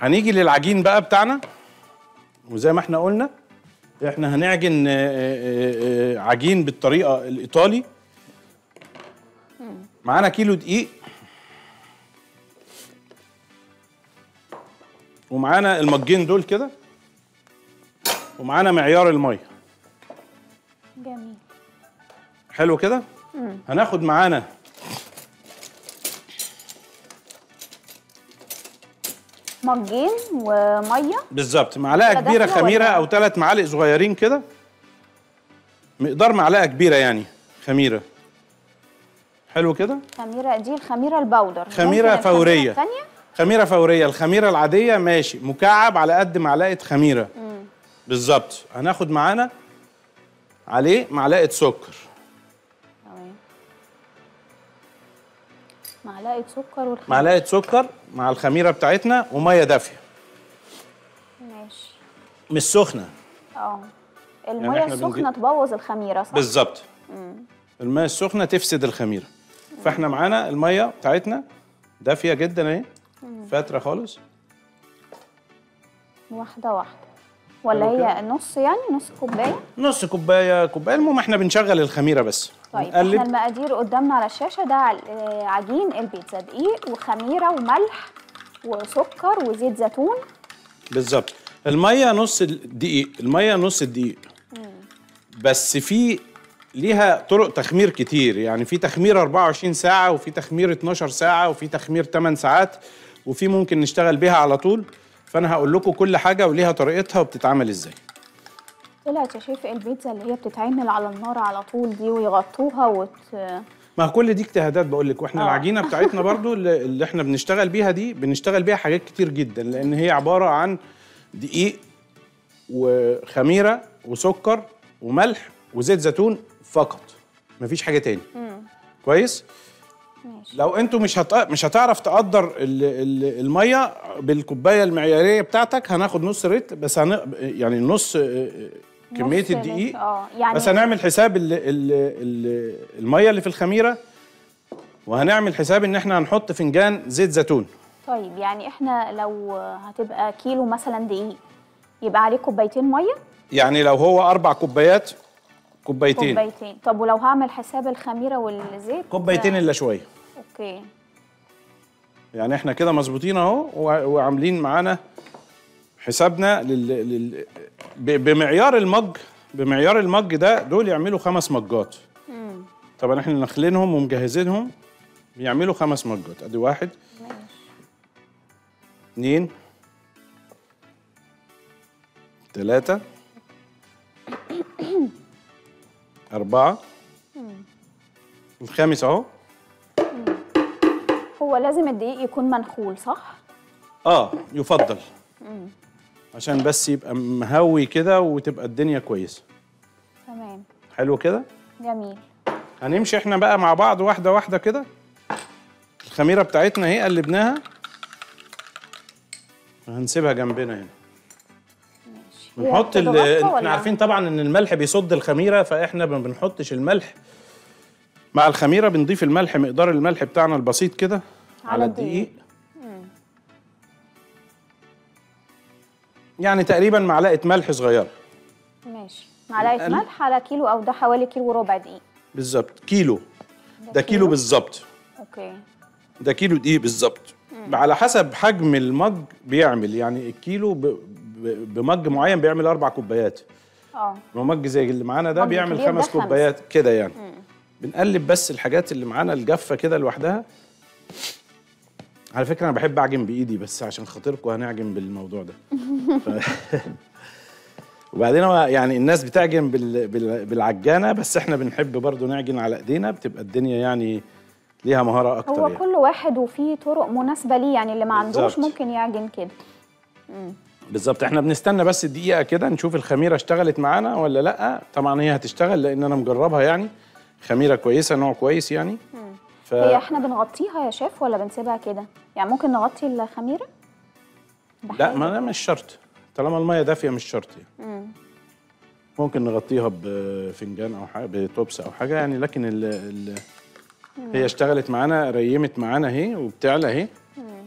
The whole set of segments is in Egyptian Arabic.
هنيجي للعجين بقى بتاعنا وزي ما احنا قلنا احنا هنعجن آه، آه، آه، عجين بالطريقه الايطالي معانا كيلو دقيق ومعانا المجين دول كده ومعانا معيار الميه جميل حلو كده هناخد معانا مجين وميه بالظبط معلقه ده كبيره دافية خميره ولا- او ثلاث معالق صغيرين كده مقدار معلقه كبيره يعني خميره حلو كده خميره دي الخميره الباودر خميرة ممكن الخميرة فورية. التانية خميره فوريه الخميره العاديه ماشي مكعب على قد معلقه خميره بالظبط هناخد معانا عليه معلقه سكر تمام معلقه سكر والخميره معلقه سكر مع الخميره بتاعتنا وميه دافيه ماشي مش سخنه اه الميه إحنا السخنه بنجيب- تبوظ الخميره صح بالظبط الميه السخنه تفسد الخميره فاحنا معانا الميه بتاعتنا دافيه جدا اهي فاتره خالص واحده واحده ولا حلو هي نص يعني نص كوبايه نص كوبايه كوبايه المهم احنا بنشغل الخميره بس طيب نقلب. احنا المقادير قدامنا على الشاشه ده ع- آه، عجين البيتزا دقيق وخميره وملح وسكر وزيت زيتون بالظبط الميه نص الدقيق الميه نص الدقيق بس في ليها طرق تخمير كتير يعني في تخمير 24 ساعه وفي تخمير 12 ساعه وفي تخمير 8 ساعات وفي ممكن نشتغل بيها على طول فانا هقول لكم كل حاجه وليها طريقتها وبتتعمل ازاي طلعت يا شيف البيتزا اللي هي بتتعمل على النار على طول دي ويغطوها وت... ما كل دي اجتهادات بقول لك واحنا آه. العجينه بتاعتنا برضو اللي اللي احنا بنشتغل بيها دي بنشتغل بيها حاجات كتير جدا لان هي عباره عن دقيق وخميره وسكر وملح وزيت زيتون فقط مفيش حاجه تاني كويس ماشي لو انتوا مش هت... مش هتعرف تقدر ال... ال... الميه بالكوبايه المعياريه بتاعتك هناخد نص ريت بس هن... يعني نص آه، كميه نص الدقيق لتر، اه يعني بس هنعمل حساب ال ال ال الميه اللي في الخميره وهنعمل حساب ان احنا هنحط فنجان زيت زيتون طيب يعني احنا لو هتبقى كيلو مثلا دقيق يبقى عليه كوبايتين ميه يعني لو هو اربع كوبايات كوبايتين كوبايتين طب ولو هعمل حساب الخميره والزيت كوبايتين الا شويه اوكي يعني احنا كده مظبوطين اهو وع- وعاملين معانا حسابنا لل... لل... ب- بمعيار المج بمعيار المج ده دول يعملوا خمس مجات طبعا احنا نخلينهم ومجهزينهم بيعملوا خمس مجات ادي واحد اتنين تلاتة أربعة الخامس أهو هو لازم الدقيق يكون منخول صح اه يفضل عشان بس يبقى مهوي كده وتبقى الدنيا كويسه تمام حلو كده جميل هنمشي احنا بقى مع بعض واحده واحده كده الخميره بتاعتنا اهي قلبناها هنسيبها جنبنا هنا ماشي هي بنحط ال- بتتغطى احنا ولا- عارفين طبعا ان الملح بيصد الخميره فاحنا ما بنحطش الملح مع الخميره بنضيف الملح مقدار الملح بتاعنا البسيط كده على على الدقيق. الدقيق يعني تقريبا معلقه ملح صغيره ماشي معلقه نقل- ملح على كيلو او ده حوالي كيلو وربع دقيق بالظبط كيلو ده كيلو كيلو؟ بالظبط اوكي ده كيلو دقيق بالظبط على حسب حجم المج بيعمل يعني الكيلو ب... ب... بمج معين بيعمل اربع كوبايات اه لو مج زي اللي معانا ده مج بيعمل كبير ده خمس خمسة. كوبايات كده يعني بنقلب بس الحاجات اللي معانا الجافه كده لوحدها على فكره انا بحب اعجن بايدي بس عشان خاطركم هنعجن بالموضوع ده ف... وبعدين هو يعني الناس بتعجن بال... بال... بالعجانه بس احنا بنحب برضو نعجن على ايدينا بتبقى الدنيا يعني ليها مهاره اكتر هو يعني. كل واحد وفيه طرق مناسبه ليه يعني اللي ما عندوش بالظبط. ممكن يعجن كده بالظبط احنا بنستنى بس دقيقه كده نشوف الخميره اشتغلت معانا ولا لا طبعا هي هتشتغل لان انا مجربها يعني خميره كويسه نوع كويس يعني ف... هي احنا بنغطيها يا شيف ولا بنسيبها كده يعني ممكن نغطي الخميره لا بحاجة؟ ما ده مش شرط طالما الميه دافيه مش شرط يعني ممكن نغطيها بفنجان او حاجه بتوبس او حاجه يعني لكن ال... ال... هي اشتغلت معانا ريمت معانا اهي وبتعلى اهي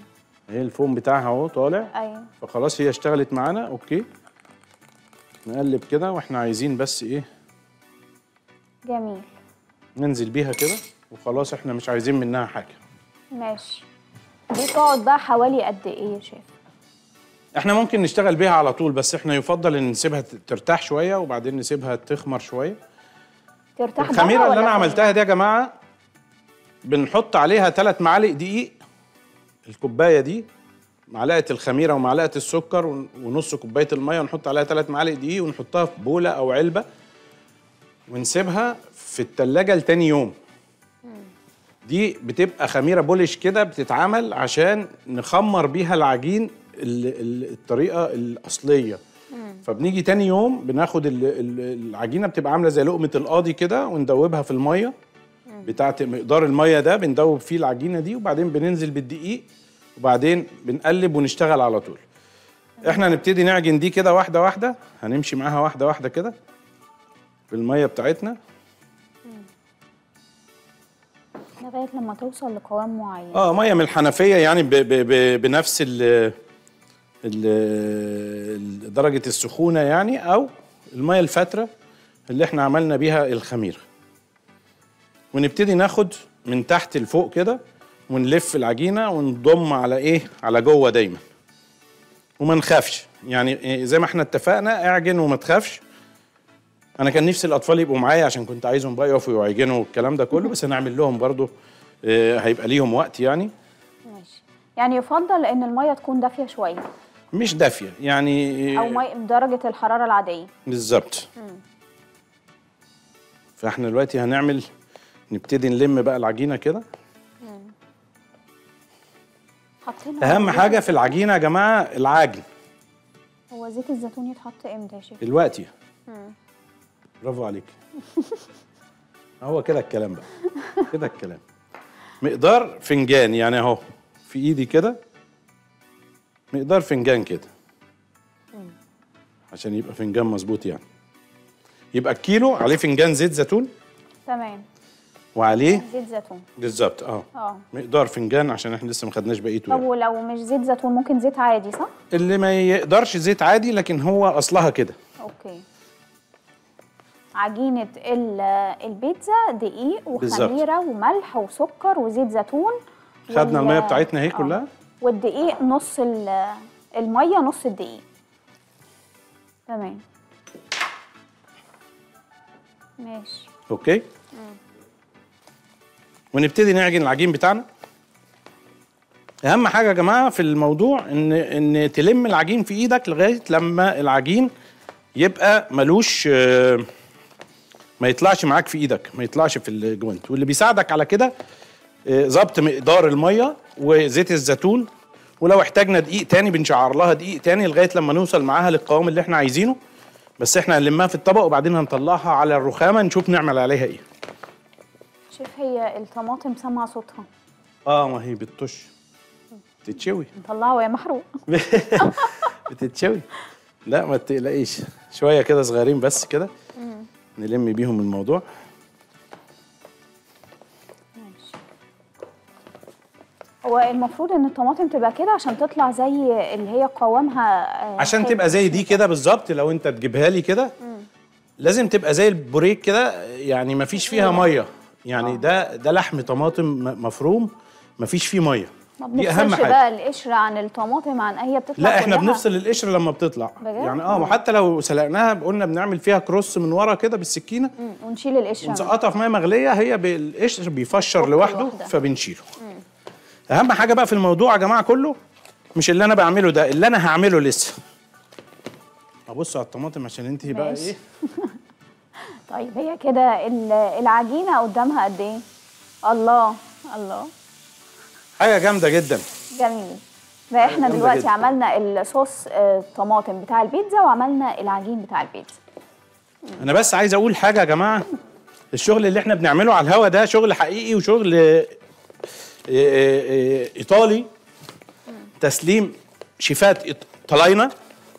اهي الفوم بتاعها اهو طالع ايوه فخلاص هي اشتغلت معانا اوكي نقلب كده واحنا عايزين بس ايه جميل ننزل بيها كده وخلاص احنا مش عايزين منها حاجه ماشي دي تقعد بقى حوالي قد ايه يا شيف احنا ممكن نشتغل بيها على طول بس احنا يفضل ان نسيبها ت- ترتاح شويه وبعدين نسيبها تخمر شويه ترتاح الخميره بره اللي ولا انا في- عملتها دي يا جماعه بنحط عليها ثلاث معالق دقيق الكوبايه دي معلقه الخميره ومعلقه السكر ون- ونص كوبايه الميه ونحط عليها ثلاث معالق دقيق ونحطها في بوله او علبه ونسيبها في التلاجة لتاني يوم دي بتبقى خميره بولش كده بتتعمل عشان نخمر بيها العجين ال- ال- الطريقه الاصليه فبنيجي تاني يوم بناخد ال- ال- العجينه بتبقى عامله زي لقمه القاضي كده وندوبها في الميه بتاعت مقدار الميه ده بندوب فيه العجينه دي وبعدين بننزل بالدقيق وبعدين بنقلب ونشتغل على طول احنا هنبتدي نعجن دي كده واحده واحده هنمشي معاها واحده واحده كده بالميه بتاعتنا لغايه لما توصل لقوام معين اه ميه من الحنفيه يعني ب ب ب بنفس ال ال درجه السخونه يعني او الميه الفتره اللي احنا عملنا بيها الخميره ونبتدي ناخد من تحت لفوق كده ونلف العجينه ونضم على ايه على جوه دايما وما نخافش يعني إيه زي ما احنا اتفقنا اعجن وما تخافش انا كان نفسي الاطفال يبقوا معايا عشان كنت عايزهم بقى يقفوا ويعجنوا والكلام ده كله بس هنعمل لهم برضو آه، هيبقى ليهم وقت يعني ماشي يعني يفضل ان الميه تكون دافيه شويه مش دافيه يعني او مي بدرجه الحراره العاديه بالظبط فاحنا دلوقتي هنعمل نبتدي نلم بقى العجينه كده حطينا اهم زيت- حاجه في العجينه يا جماعه العجن هو زيت الزيتون يتحط امتى يا شيخ دلوقتي برافو عليك هو كده الكلام بقى كده الكلام مقدار فنجان يعني اهو في ايدي كده مقدار فنجان كده عشان يبقى فنجان مظبوط يعني يبقى الكيلو عليه فنجان زيت زيتون تمام وعليه زيت زيتون بالظبط اه اه مقدار فنجان عشان احنا لسه ما خدناش بقيته طب يعني. ولو مش زيت زيتون ممكن زيت عادي صح اللي ما يقدرش زيت عادي لكن هو اصلها كده اوكي عجينة ال- البيتزا دقيق بالظبط. وخميرة وملح وسكر وزيت زيتون خدنا وال- الميه بتاعتنا اهي آه. كلها والدقيق نص ال- المية نص الدقيق تمام ماشي اوكي ونبتدي نعجن العجين بتاعنا اهم حاجه يا جماعه في الموضوع ان ان تلم العجين في ايدك لغايه لما العجين يبقى ملوش آه، ما يطلعش معاك في ايدك ما يطلعش في الجوانت واللي بيساعدك على كده آه، ظبط مقدار الميه وزيت الزيتون ولو احتاجنا دقيق تاني بنشعر لها دقيق تاني لغايه لما نوصل معاها للقوام اللي احنا عايزينه بس احنا هنلمها في الطبق وبعدين هنطلعها على الرخامه نشوف نعمل عليها ايه شوف هي الطماطم سمع صوتها اه ما هي بتطش بتتشوي نطلعها وهي محروق بتتشوي لا ما تقلقيش شويه كده صغيرين بس كده نلم بيهم الموضوع ماشي هو المفروض ان الطماطم تبقى كده عشان تطلع زي اللي هي قوامها آه، عشان حلو. تبقى زي دي كده بالظبط لو انت تجيبها لي كده لازم تبقى زي البوريك كده يعني ما فيش فيها ميه يعني ده ده لحم طماطم م- مفروم ما فيش فيه ميه ما دي اهم بنفصلش حاجه بقى القشر عن الطماطم عن هي بتطلع لا احنا كلها. بنفصل القشر لما بتطلع بجد؟ يعني اه وحتى لو سلقناها قلنا بنعمل فيها كروس من ورا كده بالسكينه مم، ونشيل القشر ونسقطها في ميه مغليه هي بالقشر بيفشر فك لوحده لوحدها. فبنشيله اهم حاجه بقى في الموضوع يا جماعه كله مش اللي انا بعمله ده اللي انا هعمله لسه ابص على الطماطم عشان انت بقى ماشي. ايه طيب هي كده ال- العجينه قدامها قد ايه الله الله حاجه جامده جدا جميل بقى احنا جامدة دلوقتي جدا. عملنا الصوص آه، الطماطم بتاع البيتزا وعملنا العجين بتاع البيتزا انا بس عايز اقول حاجه يا جماعه الشغل اللي احنا بنعمله على الهوا ده شغل حقيقي وشغل آه، آه، آه، ايطالي تسليم شيفات إيط- طلاينه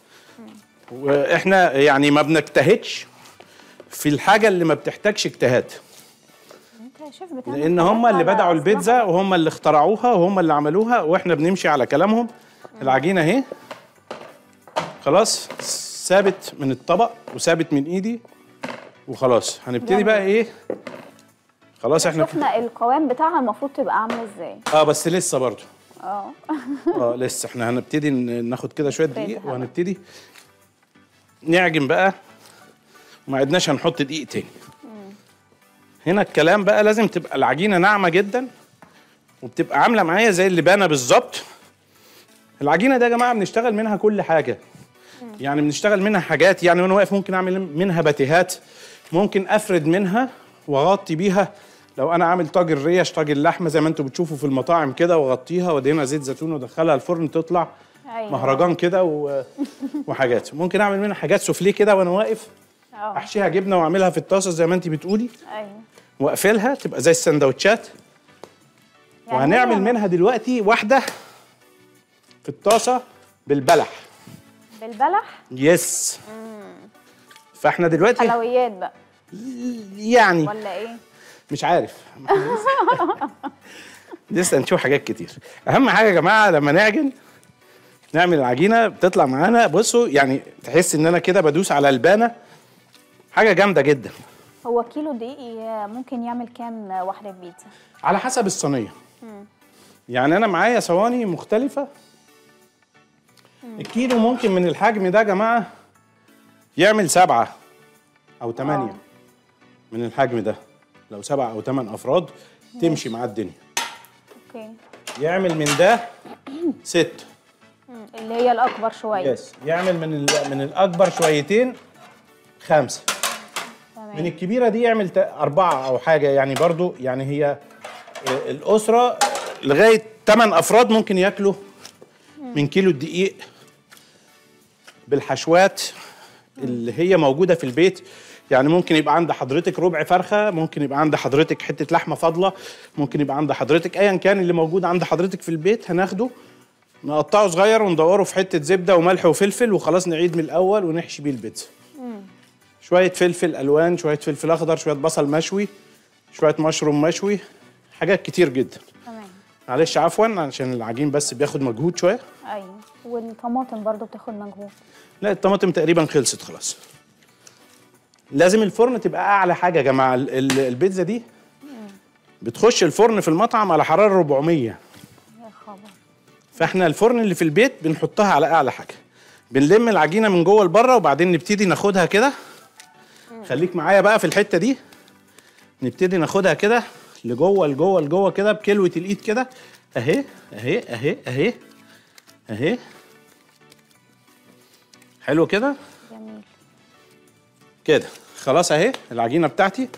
واحنا يعني ما بنجتهدش في الحاجه اللي ما بتحتاجش اجتهاد يا شيف بتعمل لان حاجات هم اللي على بدعوا أصلها. البيتزا وهم اللي اخترعوها وهم اللي عملوها واحنا بنمشي على كلامهم العجينه اهي خلاص ثابت من الطبق وثابت من ايدي وخلاص هنبتدي جميل. بقى ايه خلاص احنا شفنا القوام بتاعها المفروض تبقى عامله ازاي اه بس لسه برضو اه اه لسه احنا هنبتدي ن- ناخد كده شويه دقيق بقى. وهنبتدي نعجن بقى وما عدناش هنحط دقيق تاني هنا الكلام بقى لازم تبقى العجينه ناعمه جدا وبتبقى عامله معايا زي اللبانه بالظبط العجينه ده يا جماعه بنشتغل منها كل حاجه يعني بنشتغل منها حاجات يعني وانا واقف ممكن اعمل منها باتيهات ممكن افرد منها واغطي بيها لو انا عامل طاجن ريش طاجن لحمه زي ما انتم بتشوفوا في المطاعم كده واغطيها وادهنها زيت زيتون وادخلها الفرن تطلع أيوة. مهرجان كده و... وحاجات ممكن اعمل منها حاجات سوفليه كده وانا واقف اه احشيها جبنه واعملها في الطاسه زي ما انت بتقولي ايوه واقفلها تبقى زي السندوتشات يعني وهنعمل هي منها دلوقتي واحده في الطاسه بالبلح بالبلح يس فاحنا دلوقتي حلويات بقى يعني ولا ايه مش عارف لسه هنشوف حاجات كتير اهم حاجه يا جماعه لما نعجن نعمل العجينه بتطلع معانا بصوا يعني تحس ان انا كده بدوس على البانه حاجه جامده جدا هو كيلو دقيق ممكن يعمل كام واحده بيتزا على حسب الصينيه يعني انا معايا صواني مختلفه الكيلو ممكن من الحجم ده يا جماعه يعمل سبعة او ثمانية آه. من الحجم ده لو سبعة او ثمان افراد تمشي مع الدنيا اوكي يعمل من ده ست مم. اللي هي الاكبر شويه يس يعمل من ال- من الاكبر شويتين خمسه من تمام الكبيره دي يعمل تا- اربعه او حاجه يعني برضو يعني هي آه، الاسره لغايه 8 افراد ممكن ياكلوا من كيلو الدقيق بالحشوات اللي هي موجوده في البيت يعني ممكن يبقى عند حضرتك ربع فرخه ممكن يبقى عند حضرتك حته لحمه فاضله ممكن يبقى عند حضرتك ايا كان اللي موجود عند حضرتك في البيت هناخده نقطعه صغير وندوره في حته زبده وملح وفلفل وخلاص نعيد من الاول ونحشي بيه البيتزا شويه فلفل الوان شويه فلفل اخضر شويه بصل مشوي شويه مشروم مشوي حاجات كتير جدا تمام معلش عفوا عشان العجين بس بياخد مجهود شويه ايوه والطماطم برضو بتاخد مجهود لا الطماطم تقريبا خلصت خلاص لازم الفرن تبقى اعلى حاجه يا جماعه ال- ال- البيتزا دي بتخش الفرن في المطعم على حراره 400 يا خبر فاحنا الفرن اللي في البيت بنحطها على اعلى حاجه بنلم العجينه من جوه لبره وبعدين نبتدي ناخدها كده خليك معايا بقى في الحته دي نبتدي ناخدها كده لجوه لجوه لجوه كده بكلوه الايد كده اهي اهي اهي اهي اهي حلو كده جميل كده خلاص اهي العجينه بتاعتي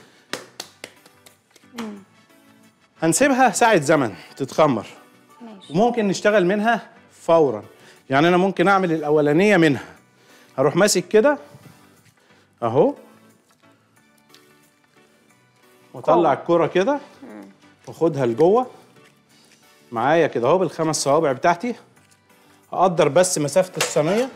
هنسيبها ساعه زمن تتخمر ماشي وممكن نشتغل منها فورا يعني انا ممكن اعمل الاولانيه منها هروح ماسك كده اهو واطلع الكرة كده واخدها لجوه معايا كده اهو بالخمس صوابع بتاعتي اقدر بس مسافه الصينيه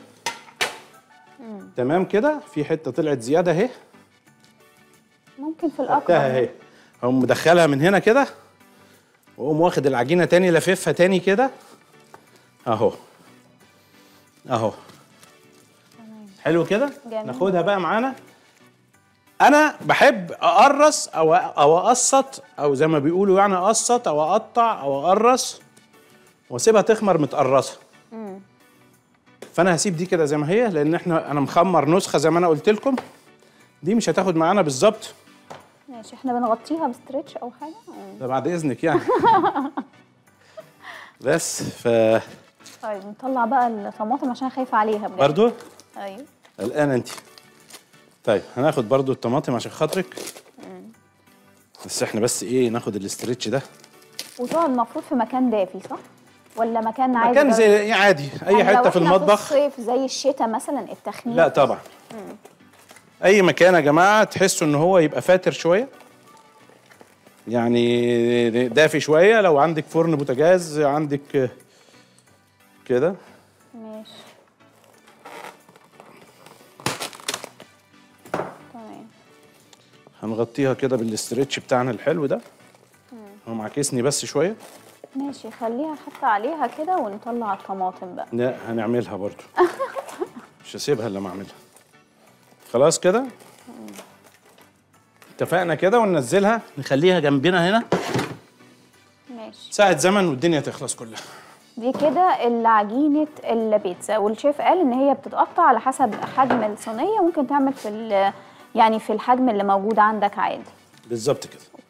تمام كده في حته طلعت زياده اهي ممكن في خدتها الاكبر اهي اقوم مدخلها من هنا كده واقوم واخد العجينه تاني لففها تاني كده اهو اهو حلو كده جميل. ناخدها بقى معانا انا بحب اقرص او او اقسط او زي ما بيقولوا يعني اقسط او اقطع او اقرص واسيبها تخمر متقرصه فانا هسيب دي كده زي ما هي لان احنا انا مخمر نسخه زي ما انا قلت لكم دي مش هتاخد معانا بالظبط ماشي احنا بنغطيها بستريتش او حاجه مم. ده بعد اذنك يعني بس ف طيب نطلع بقى الطماطم عشان خايفه عليها بجد برضو ايوه الان انت طيب هناخد برضو الطماطم عشان خاطرك بس احنا بس ايه ناخد الاسترتش ده وتقعد المفروض في مكان دافي صح ولا مكان عادي مكان درجة- زي عادي اي يعني لو حته في إحنا المطبخ في الصيف زي الشتاء مثلا التخمير لا طبعا اي مكان يا جماعه تحسوا ان هو يبقى فاتر شويه يعني دافي شويه لو عندك فرن بوتاجاز عندك كده ماشي تمام هنغطيها كده بالاسترتش بتاعنا الحلو ده معاكسني بس شويه ماشي خليها حتى عليها كده ونطلع الطماطم بقى لا هنعملها برضو مش هسيبها الا ما اعملها خلاص كده اتفقنا كده وننزلها نخليها جنبنا هنا ماشي ساعة زمن والدنيا تخلص كلها دي كده العجينة البيتزا والشيف قال ان هي بتتقطع على حسب حجم الصينية ممكن تعمل في ال- يعني في الحجم اللي موجود عندك عادي بالظبط كده